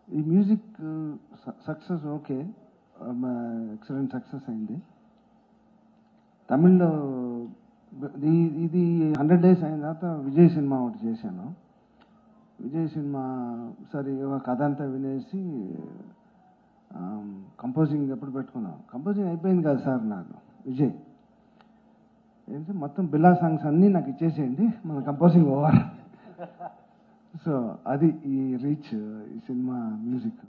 ఈ music success okay excellent success అయింది తమిళ్లో ఈ- ఇది హండ్రెడ్ డేస్ అయిన తర్వాత విజయ్ సినిమా ఒకటి చేశాను విజయ్ సినిమా సరే ఒక కథ అంతా వినేసి కంపోజింగ్ ఎప్పుడు పెట్టుకున్నాం కంపోజింగ్ అయిపోయింది కదా సార్ నాకు విజయ్ ఏంటంటే మొత్తం బిల్లా సాంగ్స్ అన్నీ నాకు ఇచ్చేసేయండి మన కంపోజింగ్ ఓవర్ సో అది ఈ రీచ్ ఈ సినిమా మ్యూజిక్